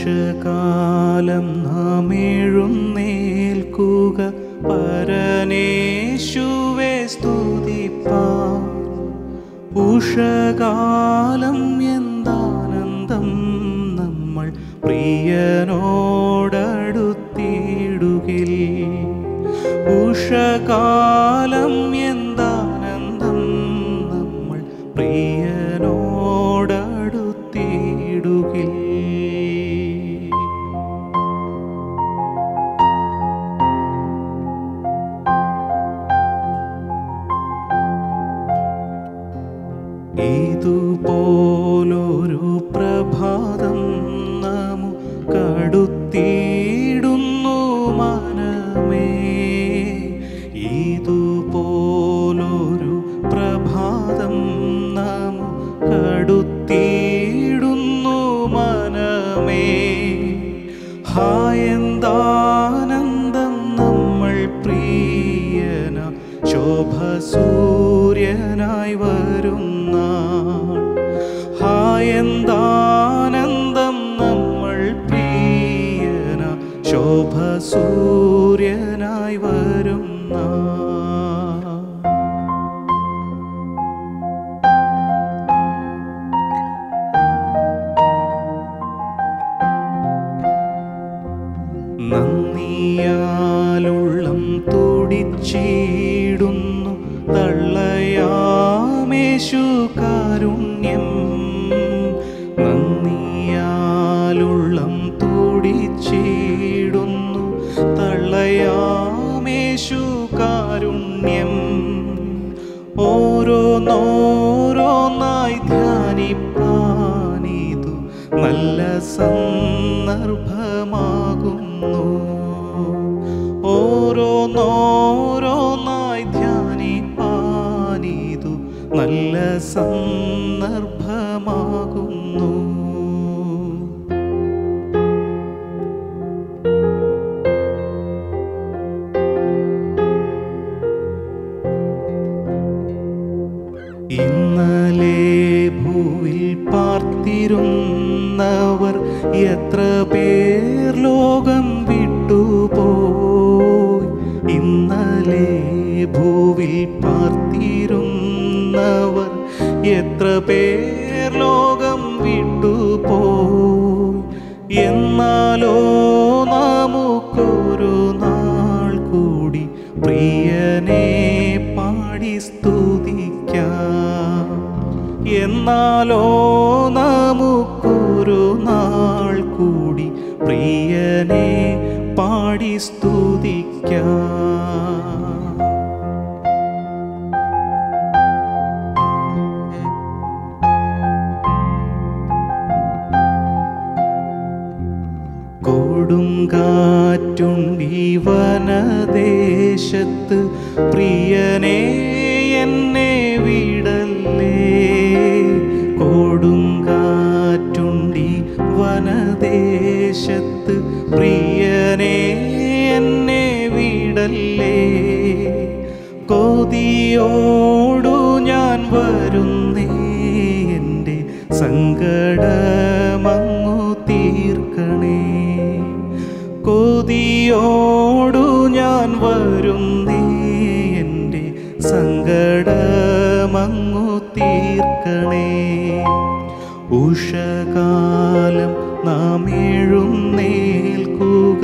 ഉഷകാലം നാം എഴുന്നേൽക്കുക പരനേശുവെ സ്തുതിപ്പാൻ ഉഷകാലം എന്താനന്ദം നമ്മൾ പ്രിയനോടടുത്തിടുകിൽ ഉഷകാലം എന്താനന്ദം നമ്മൾ പ്രിയനോടടുത്തിടുകിൽ ഇതുപോലൊരു പ്രഭാതം നമുക്കടുത്തിടുന്നു മനമേ ഇതുപോലൊരു പ്രഭാതം നമുക്കടുത്തിടുന്നു മനമേ ഹായന്താനന്ദം നമ്മൾ പ്രിയന ശോഭ സൂര്യനായി വരുന്ന ഹായന്താനന്ദം നമ്മൾ പ്രിയന ശോഭ സൂര്യനായി വരുന്ന നന്ദിയാലുള്ളം തുടിച്ചിടുന്നു തള്ളയാമേശു കാരുണ്യം നന്ദിയാലുള്ളം തുടിച്ചിടുന്നു തള്ളയാമേശു കാരുണ്യം ഓരോന്നോരോന്നായി ധ്യാനിപ്പാനിതു നല്ല സന്ദർഭമാകുന്നു ഓരോന്നോരോന്നായി ധ്യാനിപ്പാനിതു നല്ല സന്ദർഭമാകുന്നു ഇന്നലെ ഭൂവിൽ പാർത്തിരുന്നവർ എത്ര പേർ ലോകം വിട്ടുപോയി ഇന്നലെ ഭൂവിൽ പാർത്തിരുന്നവർ എത്ര പേർ ലോകം വിട്ടുപോയി എന്നാലോ നമുക്കൊരു നാൾ കൂടി പ്രിയനെ പാടി സ്തുതിക്കാം എന്നാലോ നമുക്കൊരു നാൾ കൂടി പ്രിയനെ പാടി സ്തുതിക്കാം കൊടുങ്കാറ്റുണ്ടി വനദേശത്ത് പ്രിയനെ എന്നെ വിടല്ലേ കൊടുങ്കാറ്റുണ്ടി വനദേശത്ത് പ്രിയനെ എന്നെ വിടല്ലേ കൊതിയോടു ഞാൻ വരുന്നേ എൻ്റെ സങ്കടമങ്ങു തീർക്കണേ കൊതിയോടു ഞാൻ വരുന്നേ എൻ്റെ സങ്കടമങ്ങു തീർക്കണേ ഉഷകാലം നാം എഴുന്നേൽക്കുക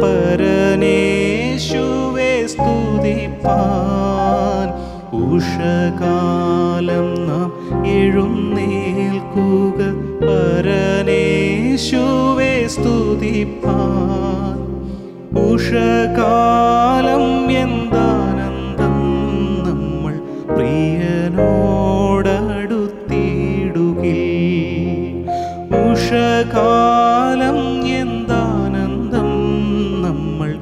പരനേശുവെ സ്തുതിപ്പാൻ ഉഷകാലം നാം എഴുന്നേൽക്കുക പരനേശുവെ സ്തുതിപ്പാൻ ഉഷകാലം എന്താനന്ദം നമ്മൾ പ്രിയനോടടുത്തിടുകിൽ ഉഷകാലം എന്താനന്ദം നമ്മൾ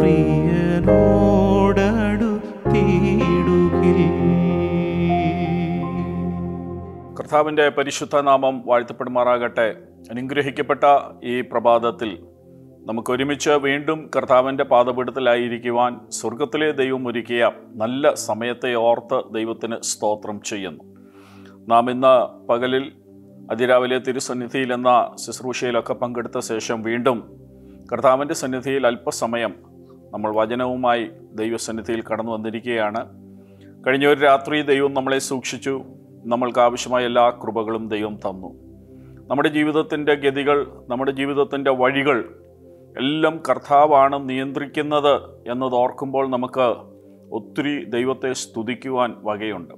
പ്രിയനോടടുത്തിടുകിൽ കർത്താവിൻ്റെ പരിശുദ്ധ നാമം വാഴ്ത്തപ്പെടുമാറാകട്ടെ അനുഗ്രഹിക്കപ്പെട്ട ഈ പ്രഭാതത്തിൽ നമുക്ക് ഒരുമിച്ച് വീണ്ടും കർത്താവിൻ്റെ പാദപീഠത്തിലായിരിക്കുവാൻ സ്വർഗത്തിലെ ദൈവം ഒരുക്കിയ നല്ല സമയത്തെ ഓർത്ത് ദൈവത്തിന് സ്തോത്രം ചെയ്യുന്നു നാം ഇന്ന് പകലിൽ അതിരാവിലെ തിരുസന്നിധിയിൽ എന്ന ശുശ്രൂഷയിലൊക്കെ പങ്കെടുത്ത ശേഷം വീണ്ടും കർത്താവിൻ്റെ സന്നിധിയിൽ അല്പസമയം നമ്മൾ വചനവുമായി ദൈവസന്നിധിയിൽ കടന്നു വന്നിരിക്കുകയാണ് കഴിഞ്ഞ ഒരു രാത്രി ദൈവം നമ്മളെ സൂക്ഷിച്ചു നമ്മൾക്ക് ആവശ്യമായ എല്ലാ കൃപകളും ദൈവം തന്നു നമ്മുടെ ജീവിതത്തിൻ്റെ ഗതികൾ നമ്മുടെ ജീവിതത്തിൻ്റെ വഴികൾ എല്ലാം കർത്താവാണ് നിയന്ത്രിക്കുന്നത് എന്നത് ഓർക്കുമ്പോൾ നമുക്ക് ഒത്തിരി ദൈവത്തെ സ്തുതിക്കുവാൻ വകയുണ്ട്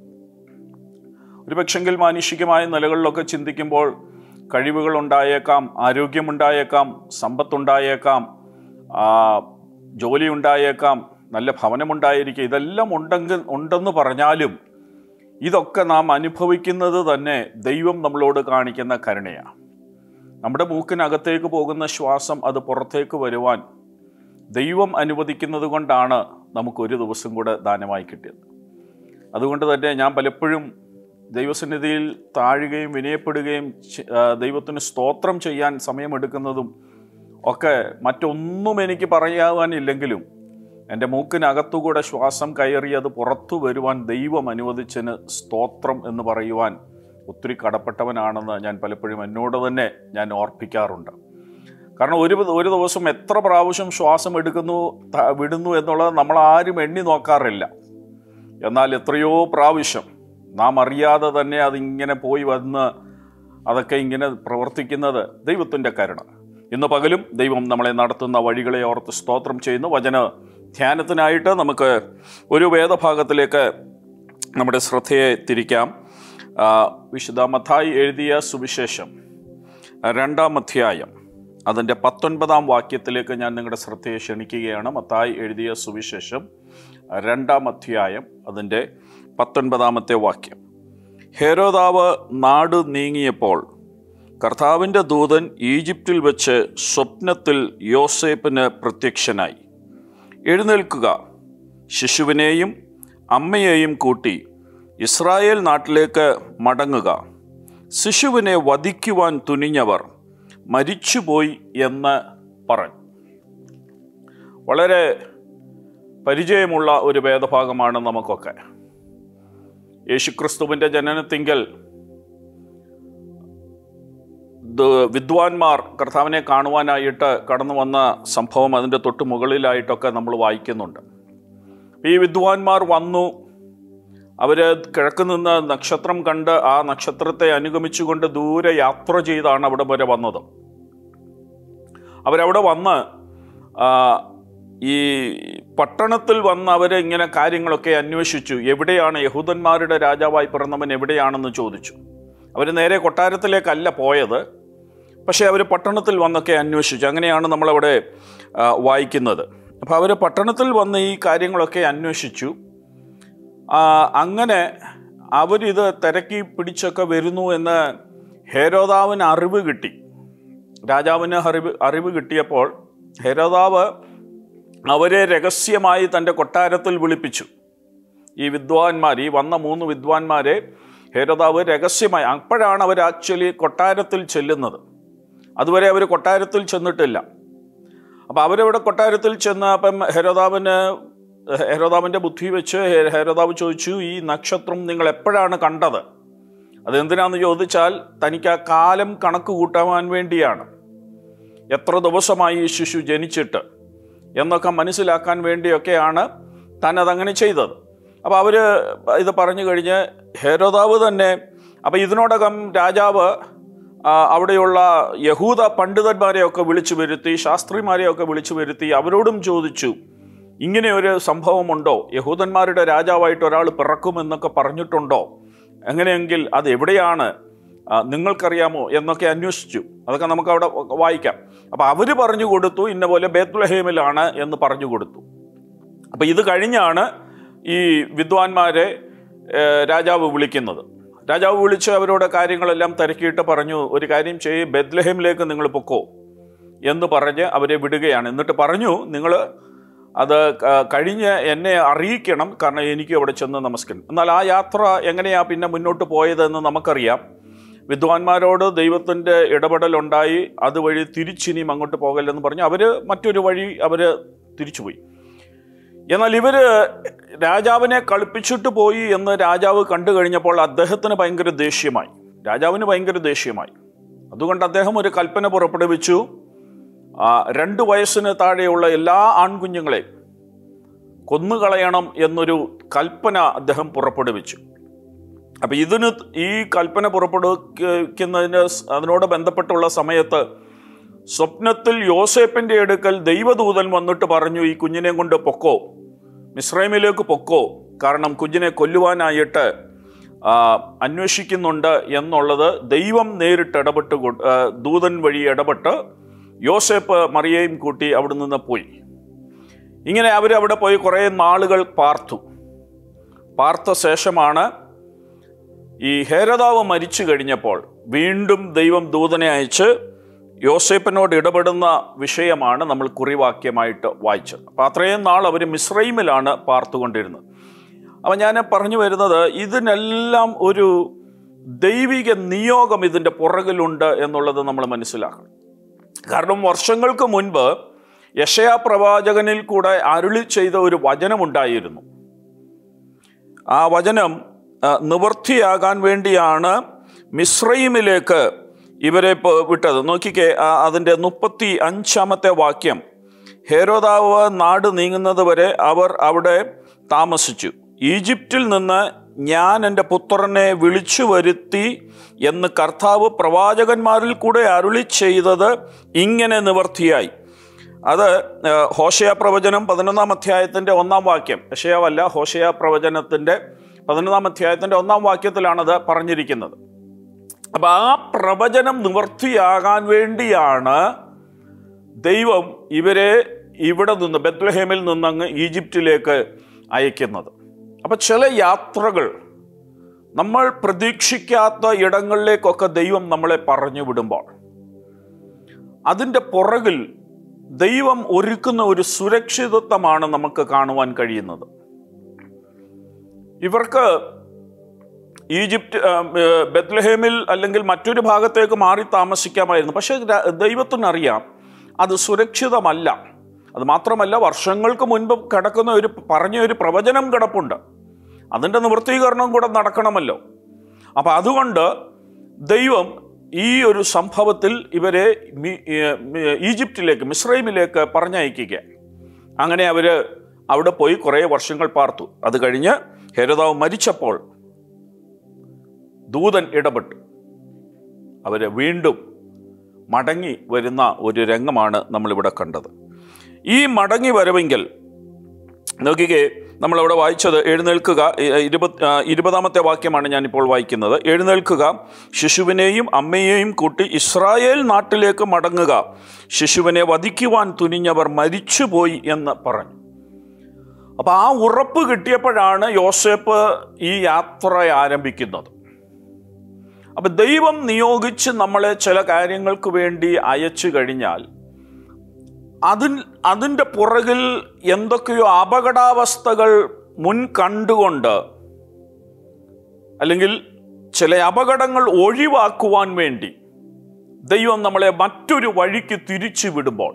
ഒരു പക്ഷെങ്കിൽ മാനുഷികമായ നിലകളിലൊക്കെ ചിന്തിക്കുമ്പോൾ കഴിവുകൾ ഉണ്ടായേക്കാം ആരോഗ്യമുണ്ടായേക്കാം സമ്പത്തുണ്ടായേക്കാം ആ, ജോലി ഉണ്ടായേക്കാം നല്ല ഭവനമുണ്ടായിരിക്കും ഇതെല്ലാം ഉണ്ടെങ്കിൽ ഉണ്ടെന്ന് പറഞ്ഞാലും ഇതൊക്കെ നാം അനുഭവിക്കുന്നത് തന്നെ ദൈവം നമ്മളോട് കാണിക്കുന്ന കരുണയാണ് നമ്മുടെ മൂക്കിനകത്തേക്ക് പോകുന്ന ശ്വാസം അത് പുറത്തേക്ക് വരുവാൻ ദൈവം അനുവദിക്കുന്നത് കൊണ്ടാണ് നമുക്ക് ഒരു ദിവസം കൂടെ ദാനമായി കിട്ടിയത് അതുകൊണ്ട് തന്നെ ഞാൻ പലപ്പോഴും ദൈവസന്നിധിയിൽ താഴുകയും വിനയപ്പെടുകയും ചെ- ആ, ദൈവത്തിന് സ്തോത്രം ചെയ്യാൻ സമയമെടുക്കുന്നതും ഒക്കെ മറ്റൊന്നും എനിക്ക് പറയാവാനില്ലെങ്കിലും എൻ്റെ മൂക്കിനകത്തുകൂടെ ശ്വാസം കയറി അത് പുറത്തു വരുവാൻ ദൈവം അനുവദിച്ചതിന് സ്തോത്രം എന്ന് പറയുവാൻ ഒത്തിരി കടപ്പെട്ടവനാണെന്ന് ഞാൻ പലപ്പോഴും എന്നോട് തന്നെ ഞാൻ ഓർപ്പിക്കാറുണ്ട് കാരണം ഒരു ഒരു ദിവസം എത്ര പ്രാവശ്യം ശ്വാസം എടുക്കുന്നു ത- വിടുന്നു എന്നുള്ളത് നമ്മൾ ആരും എണ്ണി നോക്കാറില്ല എന്നാൽ എത്രയോ പ്രാവശ്യം നാം അറിയാതെ തന്നെ അതിങ്ങനെ പോയി വന്ന് അതൊക്കെ ഇങ്ങനെ പ്രവർത്തിക്കുന്നത് ദൈവത്തിൻ്റെ കരുണ ഇന്ന് പകലും ദൈവം നമ്മളെ നടത്തുന്ന വഴികളെ ഓർത്ത് സ്തോത്രം ചെയ്യുന്നു വചന ധ്യാനത്തിനായിട്ട് നമുക്ക് ഒരു വേദഭാഗത്തിലേക്ക് നമ്മുടെ ശ്രദ്ധയെ തിരിക്കാം ആ, വിശുദ്ധ മത്തായി എഴുതിയ സുവിശേഷം രണ്ടാം അധ്യായം അതിൻ്റെ പത്തൊൻപതാം വാക്യത്തിലേക്ക് ഞാൻ നിങ്ങളുടെ ശ്രദ്ധയെ ക്ഷണിക്കുകയാണ് മത്തായി എഴുതിയ സുവിശേഷം രണ്ടാം അധ്യായം അതിൻ്റെ പത്തൊൻപതാമത്തെ വാക്യം ഹേരോദാവ് നാട് നീങ്ങിയപ്പോൾ കർത്താവിൻ്റെ ദൂതൻ ഈജിപ്തിൽ വെച്ച് സ്വപ്നത്തിൽ യോസേപ്പിന് പ്രത്യക്ഷനായി എഴുന്നേൽക്കുക ശിശുവിനെയും അമ്മയെയും കൂട്ടി ഇസ്രായേൽ നാട്ടിലേക്ക് മടങ്ങുക ശിശുവിനെ വധിക്കുവാൻ തുനിഞ്ഞവർ മരിച്ചുപോയി എന്ന് പറഞ്ഞു വളരെ പരിചയമുള്ള ഒരു വേദഭാഗമാണ് നമുക്കൊക്കെ യേശുക്രിസ്തുവിൻ്റെ ജനനത്തിങ്കൽ ദ- വിദ്വാൻമാർ കർത്താവിനെ കാണുവാനായിട്ട് കടന്നു വന്ന സംഭവം അതിൻ്റെ തൊട്ട് മുകളിലായിട്ടൊക്കെ നമ്മൾ വായിക്കുന്നുണ്ട് ഈ വിദ്വാൻമാർ വന്നു അവർ കിഴക്ക് നിന്ന് നക്ഷത്രം കണ്ട് ആ നക്ഷത്രത്തെ അനുഗമിച്ചുകൊണ്ട് ദൂരെ യാത്ര ചെയ്താണ് അവിടെ വരെ വന്നത് അവരവിടെ വന്ന് ആ, ഈ പട്ടണത്തിൽ വന്ന് അവർ ഇങ്ങനെ കാര്യങ്ങളൊക്കെ അന്വേഷിച്ചു എവിടെയാണ് യഹൂദന്മാരുടെ രാജാവായി പിറന്നവൻ എവിടെയാണെന്ന് ചോദിച്ചു അവർ നേരെ കൊട്ടാരത്തിലേക്കല്ല പോയത് പക്ഷേ അവർ പട്ടണത്തിൽ വന്നൊക്കെ അന്വേഷിച്ചു അങ്ങനെയാണ് നമ്മളവിടെ ആ, വായിക്കുന്നത് അപ്പോൾ അവർ പട്ടണത്തിൽ വന്ന് ഈ കാര്യങ്ങളൊക്കെ അന്വേഷിച്ചു ആ, അങ്ങനെ അവരിത് തിരക്കി പിടിച്ചൊക്കെ വരുന്നു എന്ന് ഹേരോദാവിന് അറിവ് കിട്ടി രാജാവിന് അറിവ് അറിവ് കിട്ടിയപ്പോൾ ഹേരോദാവ് അവരെ രഹസ്യമായി തൻ്റെ കൊട്ടാരത്തിൽ വിളിപ്പിച്ചു ഈ വിദ്വാൻമാർ ഈ വന്ന മൂന്ന് വിദ്വാൻമാരെ ഹേരോദാവ് രഹസ്യമായി അപ്പോഴാണ് അവർ ആക്ച്വലി കൊട്ടാരത്തിൽ ചെല്ലുന്നത് അതുവരെ അവർ കൊട്ടാരത്തിൽ ചെന്നിട്ടില്ല അപ്പോൾ അവരവിടെ കൊട്ടാരത്തിൽ ചെന്ന് അപ്പം ഹെരോദാവിന് ഹെരോദാവിൻ്റെ ബുദ്ധി വെച്ച് ഹെ- ഹെരോദാവ് ചോദിച്ചു ഈ നക്ഷത്രം നിങ്ങൾ എപ്പോഴാണ് കണ്ടത് അതെന്തിനാന്ന് ചോദിച്ചാൽ തനിക്ക് ആ കാലം കണക്ക് കൂട്ടാൻ വേണ്ടിയാണ് എത്ര ദിവസമായി ഈ ശിശു ജനിച്ചിട്ട് എന്നൊക്കെ മനസ്സിലാക്കാൻ വേണ്ടിയൊക്കെയാണ് താൻ അതങ്ങനെ ചെയ്തത് അപ്പോൾ അവർ ഇത് പറഞ്ഞു കഴിഞ്ഞ് ഹേരോദാവ് തന്നെ അപ്പോൾ ഇതിനോടകം രാജാവ് ആ, അവിടെയുള്ള യഹൂദ പണ്ഡിതന്മാരെയൊക്കെ വിളിച്ചു വരുത്തി ശാസ്ത്രിമാരെയൊക്കെ വിളിച്ചു വരുത്തി അവരോടും ചോദിച്ചു ഇങ്ങനെ ഒരു സംഭവമുണ്ടോ യഹൂദന്മാരുടെ രാജാവായിട്ട് ഒരാൾ പിറക്കുമെന്നൊക്കെ പറഞ്ഞിട്ടുണ്ടോ അങ്ങനെയെങ്കിൽ അത് എവിടെയാണ് ആ, നിങ്ങൾക്കറിയാമോ എന്നൊക്കെ അന്വേഷിച്ചു അതൊക്കെ നമുക്ക് അവിടെ വായിക്കാം അപ്പോൾ അവർ പറഞ്ഞു കൊടുത്തു ഇന്ന പോലെ ബേത്ലഹേമിലാണ് എന്ന് പറഞ്ഞു കൊടുത്തു അപ്പോൾ ഇത് കഴിഞ്ഞാണ് ഈ വിദ്വാൻമാരെ ഏഹ്, രാജാവ് വിളിക്കുന്നത് രാജാവ് വിളിച്ച് അവരോട് കാര്യങ്ങളെല്ലാം തിരക്കിയിട്ട് പറഞ്ഞു ഒരു കാര്യം ചെയ്യ് ബെത്ലഹേമിലേക്ക് നിങ്ങൾ പൊക്കോ എന്ന് പറഞ്ഞ് അവരെ വിടുകയാണ് എന്നിട്ട് പറഞ്ഞു നിങ്ങൾ അത് ക- കഴിഞ്ഞ് എന്നെ അറിയിക്കണം കാരണം എനിക്ക് അവിടെ ചെന്ന് നമസ്കരിക്കണം എന്നാൽ ആ യാത്ര എങ്ങനെയാ പിന്നെ മുന്നോട്ട് പോയതെന്ന് നമുക്കറിയാം വിദ്വാൻമാരോട് ദൈവത്തിൻ്റെ ഇടപെടലുണ്ടായി അതുവഴി തിരിച്ചിനിയും അങ്ങോട്ട് പോകല്ലെന്ന് പറഞ്ഞ് അവർ മറ്റൊരു വഴി അവർ തിരിച്ചുപോയി എന്നാൽ ഇവര് രാജാവിനെ കളിപ്പിച്ചിട്ട് പോയി എന്ന് രാജാവ് കണ്ടു കഴിഞ്ഞപ്പോൾ അദ്ദേഹത്തിന് ഭയങ്കര ദേഷ്യമായി രാജാവിന് ഭയങ്കര ദേഷ്യമായി അതുകൊണ്ട് അദ്ദേഹം ഒരു കൽപ്പന പുറപ്പെടുവിച്ചു ആ, രണ്ട് വയസ്സിന് താഴെയുള്ള എല്ലാ ആൺകുഞ്ഞുങ്ങളെയും കൊന്നുകളയണം എന്നൊരു കൽപ്പന അദ്ദേഹം പുറപ്പെടുവിച്ചു അപ്പം ഇതിന് ഈ കൽപ്പന പുറപ്പെടുവിക്കുന്നതിന് സ് അതിനോട് ബന്ധപ്പെട്ടുള്ള സമയത്ത് സ്വപ്നത്തിൽ യോസേപ്പിൻ്റെ അടുക്കൽ ദൈവദൂതൻ വന്നിട്ട് പറഞ്ഞു ഈ കുഞ്ഞിനെ കൊണ്ട് പൊക്കോ മിശ്രൈമിലേക്ക് പൊക്കോ കാരണം കുഞ്ഞിനെ കൊല്ലുവാനായിട്ട് ആ, അന്വേഷിക്കുന്നുണ്ട് എന്നുള്ളത് ദൈവം നേരിട്ട് ഇടപെട്ട് കൊ- ആ, ദൂതൻ വഴി ഇടപെട്ട് യോസേപ്പ് മറിയയും കൂട്ടി അവിടെ നിന്ന് പോയി ഇങ്ങനെ അവർ അവിടെ പോയി കുറേ നാളുകൾ പാർത്തു പാർത്ത ശേഷമാണ് ഈ ഹേരതാവ് മരിച്ചു കഴിഞ്ഞപ്പോൾ വീണ്ടും ദൈവം ദൂതനെ അയച്ച് യോസേപ്പിനോട് ഇടപെടുന്ന വിഷയമാണ് നമ്മൾ കുറിവാക്യമായിട്ട് വായിച്ചത് അപ്പം അത്രയും നാൾ അവർ മിശ്രൈമിലാണ് പാർത്തുകൊണ്ടിരുന്നത് അപ്പം ഞാൻ പറഞ്ഞു വരുന്നത് ഇതിനെല്ലാം ഒരു ദൈവിക നിയോഗം ഇതിൻ്റെ പുറകിലുണ്ട് എന്നുള്ളത് നമ്മൾ മനസ്സിലാക്കണം കാരണം വർഷങ്ങൾക്ക് മുൻപ് യശയാ പ്രവാചകനിൽ കൂടെ അരുളി ചെയ്ത ഒരു വചനമുണ്ടായിരുന്നു ആ വചനം ആ, നിവൃത്തിയാകാൻ വേണ്ടിയാണ് മിശ്രൈമിലേക്ക് ഇവരെ പോ- വിട്ടത് നോക്കിക്കേ ആ, അതിൻ്റെ മുപ്പത്തി അഞ്ചാമത്തെ വാക്യം ഹേരോദാവ് നാട് നീങ്ങുന്നത് വരെ അവർ അവിടെ താമസിച്ചു ഈജിപ്തിൽ നിന്ന് ഞാൻ എൻ്റെ പുത്രനെ വിളിച്ചു വരുത്തി എന്ന് കർത്താവ് പ്രവാചകന്മാരിൽ കൂടെ അരുളി ചെയ്തത് ഇങ്ങനെ നിവർത്തിയായി അത് ആ, ഹോശയ പ്രവചനം പതിനൊന്നാം അധ്യായത്തിൻ്റെ ഒന്നാം വാക്യം യഷയാവല്ല ഹോശയ പ്രവചനത്തിൻ്റെ പതിനൊന്നാം അധ്യായത്തിൻ്റെ ഒന്നാം വാക്യത്തിലാണത് പറഞ്ഞിരിക്കുന്നത് അപ്പം ആ പ്രവചനം നിവർത്തിയാകാൻ വേണ്ടിയാണ് ദൈവം ഇവരെ ഇവിടെ നിന്ന് ബത്ലഹേമിൽ നിന്നങ്ങ് ഈജിപ്തിലേക്ക് അയക്കുന്നത് അപ്പം ചില യാത്രകൾ നമ്മൾ പ്രതീക്ഷിക്കാത്ത ഇടങ്ങളിലേക്കൊക്കെ ദൈവം നമ്മളെ പറഞ്ഞു വിടുമ്പോൾ അതിൻ്റെ പുറകിൽ ദൈവം ഒരുക്കുന്ന ഒരു സുരക്ഷിതത്വമാണ് നമുക്ക് കാണുവാൻ കഴിയുന്നത് ഇവർക്ക് ഈജിപ്റ്റ് ആ, ഏ, ബത്ലഹേമിൽ അല്ലെങ്കിൽ മറ്റൊരു ഭാഗത്തേക്ക് മാറി താമസിക്കാമായിരുന്നു പക്ഷേ ര- ദൈവത്തിനറിയാം അത് സുരക്ഷിതമല്ല അത് മാത്രമല്ല വർഷങ്ങൾക്ക് മുൻപ് കിടക്കുന്ന ഒരു പറഞ്ഞ ഒരു പ്രവചനം കിടപ്പുണ്ട് അതിൻ്റെ നിവൃത്തീകരണം കൂടെ നടക്കണമല്ലോ അപ്പം അതുകൊണ്ട് ദൈവം ഈ ഒരു സംഭവത്തിൽ ഇവരെ മി- ഏ, മി- ഈജിപ്തിലേക്ക് മിസ്രൈമിലേക്ക് പറഞ്ഞയക്കുക അങ്ങനെ അവർ അവിടെ പോയി കുറേ വർഷങ്ങൾ പാർത്തു അത് കഴിഞ്ഞ് ഹെരോദാവ് മരിച്ചപ്പോൾ ദൂതൻ ഇടപെട്ടു അവരെ വീണ്ടും മടങ്ങി വരുന്ന ഒരു രംഗമാണ് നമ്മളിവിടെ കണ്ടത് ഈ മടങ്ങി വരവെങ്കിൽ നോക്കിക്കേ നമ്മളവിടെ വായിച്ചത് എഴുന്നേൽക്കുക ഇ- ഇരുപത് ആ, ഇരുപതാമത്തെ വാക്യമാണ് ഞാനിപ്പോൾ വായിക്കുന്നത് എഴുന്നേൽക്കുക ശിശുവിനെയും അമ്മയെയും കൂട്ടി ഇസ്രായേൽ നാട്ടിലേക്ക് മടങ്ങുക ശിശുവിനെ വധിക്കുവാൻ തുനിഞ്ഞവർ മരിച്ചുപോയി എന്ന് പറഞ്ഞു അപ്പം ആ ഉറപ്പ് കിട്ടിയപ്പോഴാണ് യോസേപ്പ് ഈ യാത്ര ആരംഭിക്കുന്നത് അപ്പം ദൈവം നിയോഗിച്ച് നമ്മളെ ചില കാര്യങ്ങൾക്ക് വേണ്ടി അയച്ചു കഴിഞ്ഞാൽ അതിൽ അതിൻ്റെ പുറകിൽ എന്തൊക്കെയോ അപകടാവസ്ഥകൾ മുൻ കണ്ടുകൊണ്ട് അല്ലെങ്കിൽ ചില അപകടങ്ങൾ ഒഴിവാക്കുവാൻ വേണ്ടി ദൈവം നമ്മളെ മറ്റൊരു വഴിക്ക് തിരിച്ചു വിടുമ്പോൾ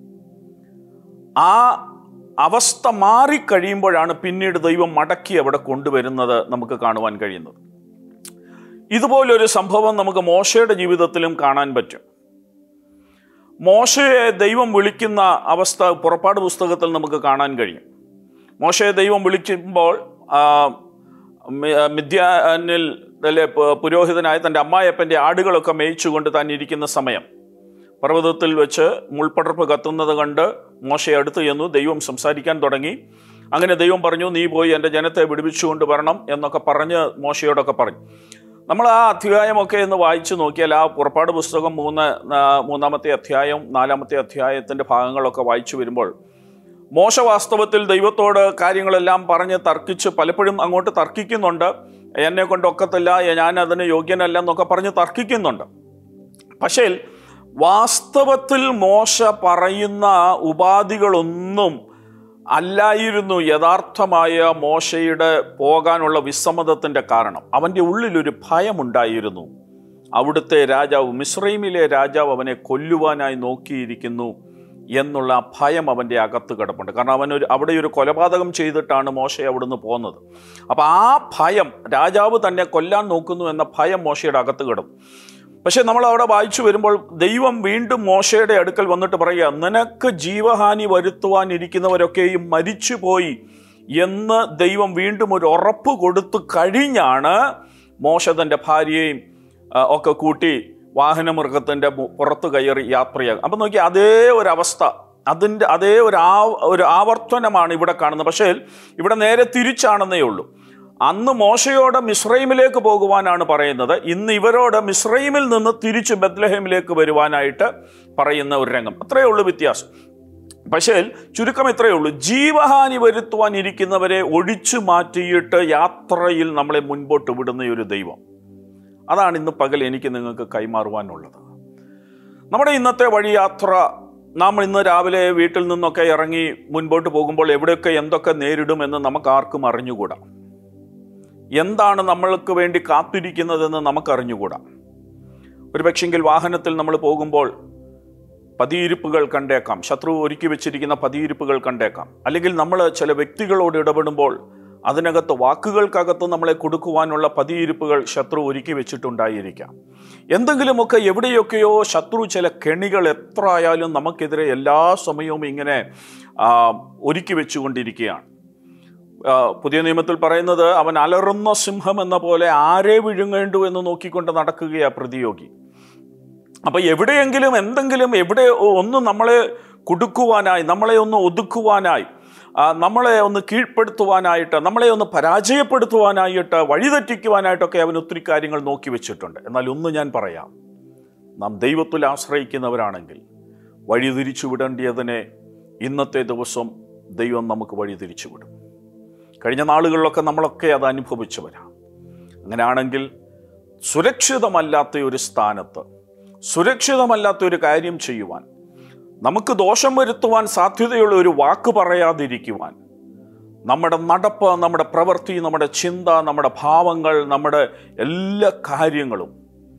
ആ അവസ്ഥ മാറിക്കഴിയുമ്പോഴാണ് പിന്നീട് ദൈവം മടക്കി അവിടെ കൊണ്ടുവരുന്നത് നമുക്ക് കാണുവാൻ കഴിയുന്നത് ഇതുപോലൊരു സംഭവം നമുക്ക് മോശയുടെ ജീവിതത്തിലും കാണാൻ പറ്റും മോശയെ ദൈവം വിളിക്കുന്ന അവസ്ഥ പുറപ്പാട് പുസ്തകത്തിൽ നമുക്ക് കാണാൻ കഴിയും മോശയെ ദൈവം വിളിക്കുമ്പോൾ ആ, മി- മിദ്യാനിൽ അല്ലെ പു- പുരോഹിതനായ തൻ്റെ അമ്മായപ്പൻ്റെ ആടുകളൊക്കെ മേയിച്ചുകൊണ്ട് താൻ ഇരിക്കുന്ന സമയം പർവ്വതത്തിൽ വെച്ച് മുൾപ്പടർപ്പ് കത്തുന്നത് കണ്ട് മോശയെ അടുത്ത് ചെന്നു ദൈവം സംസാരിക്കാൻ തുടങ്ങി അങ്ങനെ ദൈവം പറഞ്ഞു നീ പോയി എൻ്റെ ജനത്തെ വിടുവിച്ചുകൊണ്ട് വരണം എന്നൊക്കെ പറഞ്ഞ് മോശയോടൊക്കെ പറഞ്ഞു നമ്മൾ ആ അധ്യായമൊക്കെ ഒന്ന് വായിച്ചു നോക്കിയാൽ ആ പുറപ്പാട് പുസ്തകം മൂന്ന് ആ, മൂന്നാമത്തെ അധ്യായം നാലാമത്തെ അധ്യായത്തിൻ്റെ ഭാഗങ്ങളൊക്കെ വായിച്ചു വരുമ്പോൾ മോശ വാസ്തവത്തിൽ ദൈവത്തോട് കാര്യങ്ങളെല്ലാം പറഞ്ഞ് തർക്കിച്ച് പലപ്പോഴും അങ്ങോട്ട് തർക്കിക്കുന്നുണ്ട് എന്നെ കൊണ്ട് ഒക്കത്തില്ല ഞാൻ അതിന് യോഗ്യനല്ല എന്നൊക്കെ പറഞ്ഞ് തർക്കിക്കുന്നുണ്ട് പക്ഷേ വാസ്തവത്തിൽ മോശ പറയുന്ന ഉപാധികളൊന്നും അല്ലായിരുന്നു യഥാർത്ഥമായ മോശയുടെ പോകാനുള്ള വിസമ്മതത്തിൻ്റെ കാരണം അവൻ്റെ ഉള്ളിലൊരു ഭയമുണ്ടായിരുന്നു അവിടുത്തെ രാജാവ് മിശ്രൈമിലെ രാജാവ് അവനെ കൊല്ലുവാനായി നോക്കിയിരിക്കുന്നു എന്നുള്ള ആ ഭയം അവൻ്റെ അകത്ത് കിടപ്പുണ്ട് കാരണം അവൻ ഒരു അവിടെ ഒരു കൊലപാതകം ചെയ്തിട്ടാണ് മോശ അവിടുന്ന് പോകുന്നത് അപ്പോൾ ആ ഭയം രാജാവ് തന്നെ കൊല്ലാൻ നോക്കുന്നു എന്ന ഭയം മോശയുടെ അകത്ത് കിടന്നു പക്ഷെ നമ്മൾ അവിടെ വായിച്ചു വരുമ്പോൾ ദൈവം വീണ്ടും മോശയുടെ അടുക്കൽ വന്നിട്ട് പറയുക നിനക്ക് ജീവഹാനി വരുത്തുവാനിരിക്കുന്നവരൊക്കെയും മരിച്ചുപോയി എന്ന് ദൈവം വീണ്ടും ഒരു ഉറപ്പ് കൊടുത്തു കഴിഞ്ഞാണ് മോശ തൻ്റെ ഭാര്യയെയും ആ, ഒക്കെ കൂട്ടി വാഹനമൃഗത്തിൻ്റെ മു- പുറത്ത് കയറി യാത്രയാകും അപ്പം നോക്കി അതേ ഒരു അവസ്ഥ അതിൻ്റെ അതേ ഒരു ആ ഒരു ആവർത്തനമാണ് ഇവിടെ കാണുന്നത് പക്ഷേ ഇവിടെ നേരെ തിരിച്ചാണെന്നേ ഉള്ളൂ അന്ന് മോശയോട് മിസ്രൈമിലേക്ക് പോകുവാനാണ് പറയുന്നത് ഇന്ന് ഇവരോട് മിസ്രൈമിൽ നിന്ന് തിരിച്ച് ബത്ലഹേമിലേക്ക് വരുവാനായിട്ട് പറയുന്ന ഒരു രംഗം അത്രയേ ഉള്ളൂ വ്യത്യാസം പക്ഷേ ചുരുക്കം ഇത്രയേ ഉള്ളൂ ജീവഹാനി വരുത്തുവാൻ ഇരിക്കുന്നവരെ ഒഴിച്ചു മാറ്റിയിട്ട് യാത്രയിൽ നമ്മളെ മുൻപോട്ട് വിടുന്ന ഒരു ദൈവം അതാണ് ഇന്ന് പകൽ എനിക്ക് നിങ്ങൾക്ക് കൈമാറുവാനുള്ളത് നമ്മുടെ ഇന്നത്തെ വഴിയാത്ര നാം ഇന്ന് രാവിലെ വീട്ടിൽ നിന്നൊക്കെ ഇറങ്ങി മുൻപോട്ട് പോകുമ്പോൾ എവിടെയൊക്കെ എന്തൊക്കെ നേരിടുമെന്ന് നമുക്ക് ആർക്കും അറിഞ്ഞുകൂടാ എന്താണ് നമ്മൾക്ക് വേണ്ടി കാത്തിരിക്കുന്നതെന്ന് നമുക്കറിഞ്ഞുകൂടാ ഒരു പക്ഷെങ്കിൽ വാഹനത്തിൽ നമ്മൾ പോകുമ്പോൾ പതിയിരിപ്പുകൾ കണ്ടേക്കാം ശത്രു ഒരുക്കി വെച്ചിരിക്കുന്ന പതിയിരിപ്പുകൾ കണ്ടേക്കാം അല്ലെങ്കിൽ നമ്മൾ ചില വ്യക്തികളോട് ഇടപെടുമ്പോൾ അതിനകത്ത് വാക്കുകൾക്കകത്ത് നമ്മളെ കൊടുക്കുവാനുള്ള പതിയിരിപ്പുകൾ ശത്രു ഒരുക്കി വെച്ചിട്ടുണ്ടായിരിക്കാം എന്തെങ്കിലുമൊക്കെ എവിടെയൊക്കെയോ ശത്രു ചില കെണികൾ എത്ര ആയാലും നമുക്കെതിരെ എല്ലാ സമയവും ഇങ്ങനെ ആ, ഒരുക്കി വെച്ചുകൊണ്ടിരിക്കുകയാണ് ആ, പുതിയ നിയമത്തിൽ പറയുന്നത് അവൻ അലറുന്ന സിംഹം എന്ന പോലെ ആരെ വിഴുങ്ങേണ്ടു എന്ന് നോക്കിക്കൊണ്ട് നടക്കുകയാ പ്രതിയോഗി അപ്പൊ എവിടെയെങ്കിലും എന്തെങ്കിലും എവിടെ ഒന്ന് നമ്മളെ കുടുക്കുവാനായി നമ്മളെ ഒന്ന് ഒതുക്കുവാനായി ആ, നമ്മളെ ഒന്ന് കീഴ്പ്പെടുത്തുവാനായിട്ട് നമ്മളെ ഒന്ന് പരാജയപ്പെടുത്തുവാനായിട്ട് വഴിതെറ്റിക്കുവാനായിട്ടൊക്കെ അവൻ ഒത്തിരി കാര്യങ്ങൾ നോക്കി വെച്ചിട്ടുണ്ട് എന്നാൽ ഒന്ന് ഞാൻ പറയാം നാം ദൈവത്തിൽ ആശ്രയിക്കുന്നവരാണെങ്കിൽ വഴി തിരിച്ചു വിടേണ്ടിയതിനെ ഇന്നത്തെ ദിവസം ദൈവം നമുക്ക് വഴി തിരിച്ചു വിടും കഴിഞ്ഞ നാളുകളിലൊക്കെ നമ്മളൊക്കെ അത് അനുഭവിച്ചവരാണ് അങ്ങനെയാണെങ്കിൽ സുരക്ഷിതമല്ലാത്ത ഒരു സ്ഥാനത്ത് സുരക്ഷിതമല്ലാത്ത ഒരു കാര്യം ചെയ്യുവാൻ നമുക്ക് ദോഷം വരുത്തുവാൻ സാധ്യതയുള്ള ഒരു വാക്ക് പറയാതിരിക്കുവാൻ നമ്മുടെ നടപ്പ് നമ്മുടെ പ്രവൃത്തി നമ്മുടെ ചിന്ത നമ്മുടെ ഭാവങ്ങൾ നമ്മുടെ എല്ലാ കാര്യങ്ങളും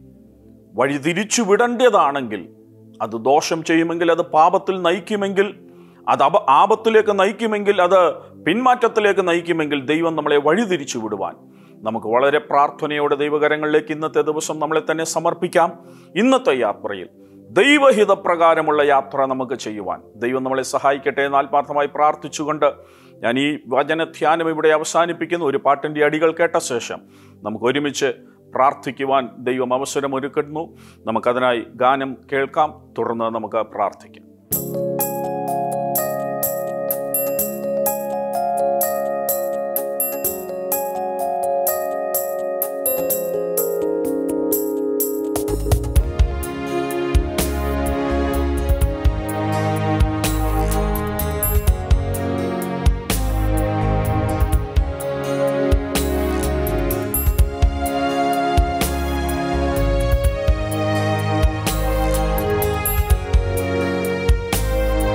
വഴി തിരിച്ചു വിടേണ്ടതാണെങ്കിൽ അത് ദോഷം ചെയ്യുമെങ്കിൽ അത് പാപത്തിൽ നയിക്കുമെങ്കിൽ അത് അപ ആപത്തിലേക്ക് നയിക്കുമെങ്കിൽ അത് പിന്മാറ്റത്തിലേക്ക് നയിക്കുമെങ്കിൽ ദൈവം നമ്മളെ വഴി തിരിച്ചു വിടുവാൻ നമുക്ക് വളരെ പ്രാർത്ഥനയോടെ ദൈവകരങ്ങളിലേക്ക് ഇന്നത്തെ ദിവസം നമ്മളെ തന്നെ സമർപ്പിക്കാം ഇന്നത്തെ യാത്രയിൽ ദൈവഹിതപ്രകാരമുള്ള യാത്ര നമുക്ക് ചെയ്യുവാൻ ദൈവം നമ്മളെ സഹായിക്കട്ടെ എന്ന് ആത്മാർത്ഥമായി പ്രാർത്ഥിച്ചുകൊണ്ട് ഞാൻ ഈ വചനധ്യാനം ഇവിടെ അവസാനിപ്പിക്കുന്നു ഒരു പാട്ടിൻ്റെ അടികൾ കേട്ട ശേഷം നമുക്ക് ഒരുമിച്ച് പ്രാർത്ഥിക്കുവാൻ ദൈവം അവസരം ഒരുക്കുന്നു നമുക്കതിനായി ഗാനം കേൾക്കാം തുടർന്ന് നമുക്ക് പ്രാർത്ഥിക്കാം യേശുവേ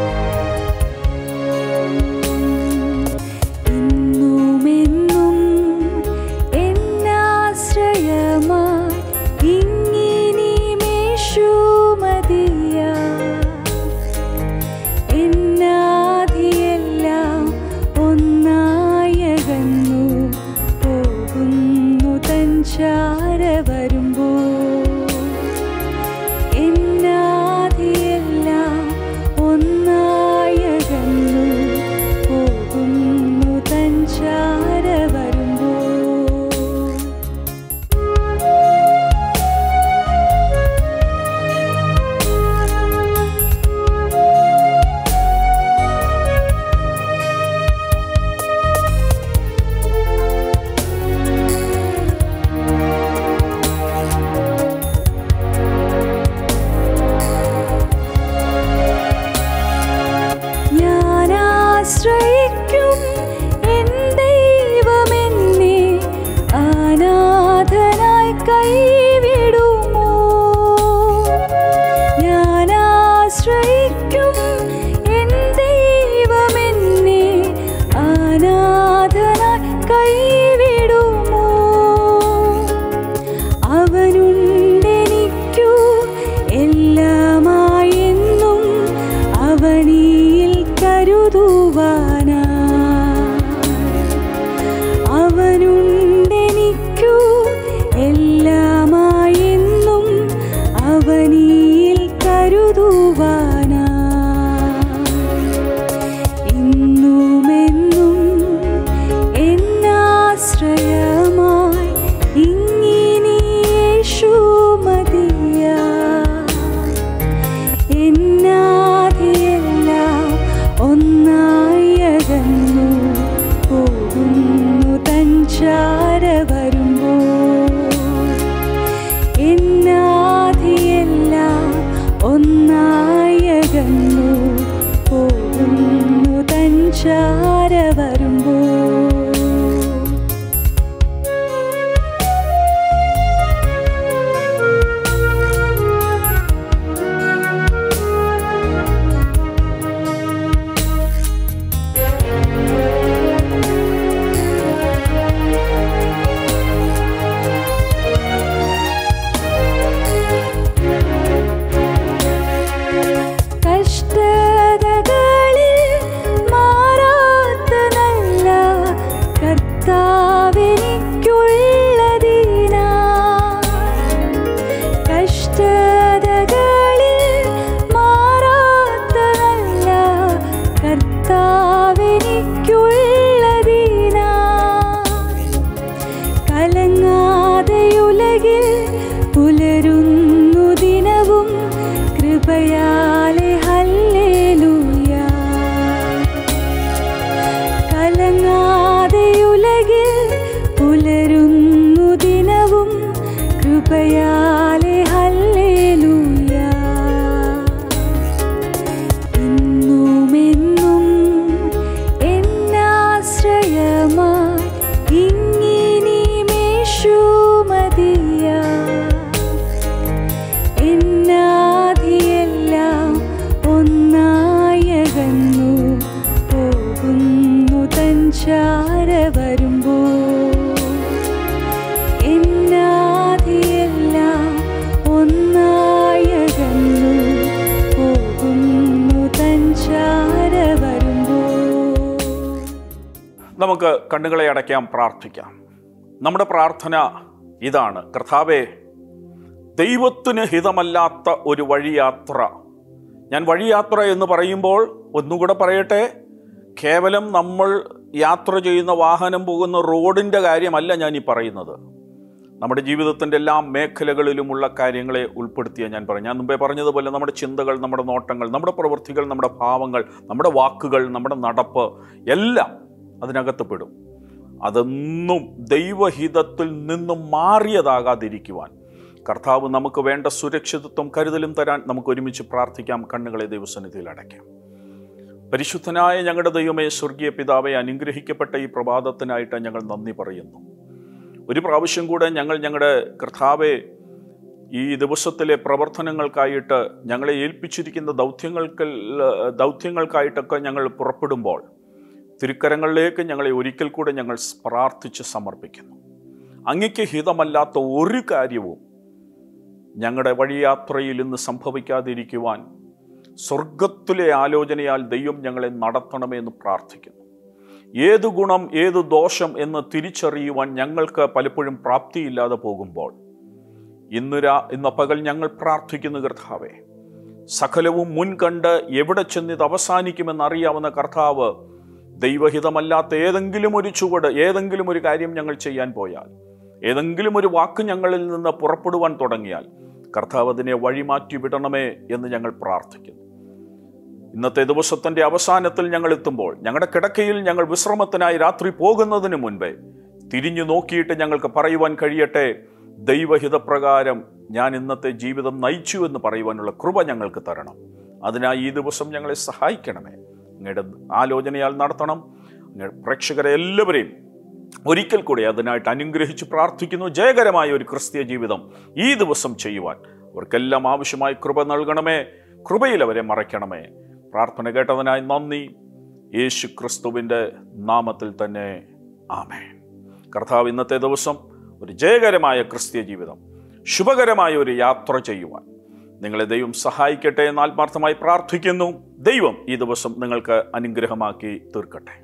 ചാര വരുമ്പോ കഷ്ടതകളിൽ മാറാത്ത നല്ല കർത്താവെനിക്കുള്ളതിനാ കഷ്ടതകളിൽ മാറാത്ത നല്ല കർത്താവെനിക്കുള്ളതിനാ കലങ്ങാതെയുലകിൽ പുലരുന്നു ദിനവും കൃപയാലെ ഹല്ലേലൂയ കലങ്ങാതെയുലകിൽ പുലരുന്നു ദിനവും കൃപയാലെ ഹല്ലേലൂയ ഇന്നുമെന്നും എന്നാശ്രയമായി ഇങ്ങിനിമേഷുമതിയ എന്നാദിയെല്ലാം ഒന്നായകന്നു പോകുന്നു തൻ ചാര വരുമ്പോ എന്നാദിയെല്ലാം ഒന്നായകന്നു പോകുന്നു തൻ ചാര വരുമ്പോ നമുക്ക് കണ്ണുകളെ അടയ്ക്കാം പ്രാർത്ഥിക്കാം നമ്മുടെ പ്രാർത്ഥന ഇതാണ് കർത്താവെ ദൈവത്തിന് ഹിതമല്ലാത്ത ഒരു വഴിയാത്ര ഞാൻ വഴിയാത്ര എന്ന് പറയുമ്പോൾ ഒന്നുകൂടെ പറയട്ടെ കേവലം നമ്മൾ യാത്ര ചെയ്യുന്ന വാഹനം പോകുന്ന റോഡിൻ്റെ കാര്യമല്ല ഞാൻ ഈ പറയുന്നത് നമ്മുടെ ജീവിതത്തിൻ്റെ എല്ലാ മേഖലകളിലുമുള്ള കാര്യങ്ങളെ ഉൾപ്പെടുത്തിയ ഞാൻ പറയും ഞാൻ മുമ്പേ പറഞ്ഞതുപോലെ നമ്മുടെ ചിന്തകൾ നമ്മുടെ നോട്ടങ്ങൾ നമ്മുടെ പ്രവൃത്തികൾ നമ്മുടെ ഭാവങ്ങൾ നമ്മുടെ വാക്കുകൾ നമ്മുടെ നടപ്പ് എല്ലാം അതിനകത്ത് പെടും അതൊന്നും ദൈവഹിതത്തിൽ നിന്നും മാറിയതാകാതിരിക്കുവാൻ കർത്താവ് നമുക്ക് വേണ്ട സുരക്ഷിതത്വം കരുതലും തരാൻ നമുക്ക് ഒരുമിച്ച് പ്രാർത്ഥിക്കാം കണ്ണുകളെ ദൈവസന്നിധിയിൽ അടയ്ക്കാം പരിശുദ്ധനായ ഞങ്ങളുടെ ദൈവമേ സ്വർഗീയ പിതാവെ അനുഗ്രഹിക്കപ്പെട്ട ഈ പ്രഭാതത്തിനായിട്ട് ഞങ്ങൾ നന്ദി പറയുന്നു ഒരു പ്രാവശ്യം കൂടെ ഞങ്ങൾ ഞങ്ങളുടെ കർത്താവെ ഈ ദിവസത്തിലെ പ്രവർത്തനങ്ങൾക്കായിട്ട് ഞങ്ങളെ ഏൽപ്പിച്ചിരിക്കുന്ന ദൗത്യങ്ങൾക്ക് ദൗത്യങ്ങൾക്കായിട്ടൊക്കെ ഞങ്ങൾ പുറപ്പെടുമ്പോൾ തിരുക്കരങ്ങളിലേക്ക് ഞങ്ങളെ ഒരിക്കൽ കൂടെ ഞങ്ങൾ പ്രാർത്ഥിച്ച് സമർപ്പിക്കുന്നു അങ്ങയ്ക്ക് ഹിതമല്ലാത്ത ഒരു കാര്യവും ഞങ്ങളുടെ വഴിയാത്രയിൽ ഇന്ന് സംഭവിക്കാതിരിക്കുവാൻ സ്വർഗത്തിലെ ആലോചനയാൽ ദൈവം ഞങ്ങളെ നടത്തണമേ എന്ന് പ്രാർത്ഥിക്കുന്നു ഏത് ഗുണം ഏത് ദോഷം എന്ന് തിരിച്ചറിയുവാൻ ഞങ്ങൾക്ക് പലപ്പോഴും പ്രാപ്തിയില്ലാതെ പോകുമ്പോൾ ഇന്നുരാ ഇന്ന് പകൽ ഞങ്ങൾ പ്രാർത്ഥിക്കുന്നു കർത്താവെ സകലവും മുൻകണ്ട് എവിടെ ചെന്നിത് അവസാനിക്കുമെന്നറിയാവുന്ന കർത്താവ് ദൈവഹിതമല്ലാത്ത ഏതെങ്കിലും ഒരു ചുവട് ഏതെങ്കിലും ഒരു കാര്യം ഞങ്ങൾ ചെയ്യാൻ പോയാൽ ഏതെങ്കിലും ഒരു വാക്ക് ഞങ്ങളിൽ നിന്ന് പുറപ്പെടുവാൻ തുടങ്ങിയാൽ കർത്താവ് അതിനെ വഴിമാറ്റി വിടണമേ എന്ന് ഞങ്ങൾ പ്രാർത്ഥിക്കുന്നു ഇന്നത്തെ ദിവസത്തിന്റെ അവസാനത്തിൽ ഞങ്ങൾ എത്തുമ്പോൾ ഞങ്ങളുടെ കിടക്കയിൽ ഞങ്ങൾ വിശ്രമത്തിനായി രാത്രി പോകുന്നതിന് മുൻപേ തിരിഞ്ഞു നോക്കിയിട്ട് ഞങ്ങൾക്ക് പറയുവാൻ കഴിയട്ടെ ദൈവഹിതപ്രകാരം ഞാൻ ഇന്നത്തെ ജീവിതം നയിച്ചു എന്ന് പറയുവാനുള്ള കൃപ ഞങ്ങൾക്ക് തരണം അതിനായി ഈ ദിവസം ഞങ്ങളെ സഹായിക്കണമേ അങ്ങയുടെ ആലോചനയാൽ നടത്തണം അങ്ങയുടെ പ്രേക്ഷകരെ എല്ലാവരെയും ഒരിക്കൽ കൂടി അതിനായിട്ട് അനുഗ്രഹിച്ച് പ്രാർത്ഥിക്കുന്നു ജയകരമായ ഒരു ക്രിസ്തീയ ജീവിതം ഈ ദിവസം ചെയ്യുവാൻ അവർക്കെല്ലാം ആവശ്യമായ കൃപ നൽകണമേ കൃപയിൽ അവരെ മറയ്ക്കണമേ പ്രാർത്ഥന കേട്ടതിനായി നന്ദി യേശു ക്രിസ്തുവിൻ്റെ നാമത്തിൽ തന്നെ ആമേ കർത്താവ് ഇന്നത്തെ ദിവസം ഒരു ജയകരമായ ക്രിസ്തീയ ജീവിതം ശുഭകരമായ ഒരു യാത്ര ചെയ്യുവാൻ നിങ്ങളെ ദൈവം സഹായിക്കട്ടെ എന്ന് ആത്മാർത്ഥമായി പ്രാർത്ഥിക്കുന്നു ദൈവം ഈ ദിവസം നിങ്ങൾക്ക് അനുഗ്രഹമാക്കി തീർക്കട്ടെ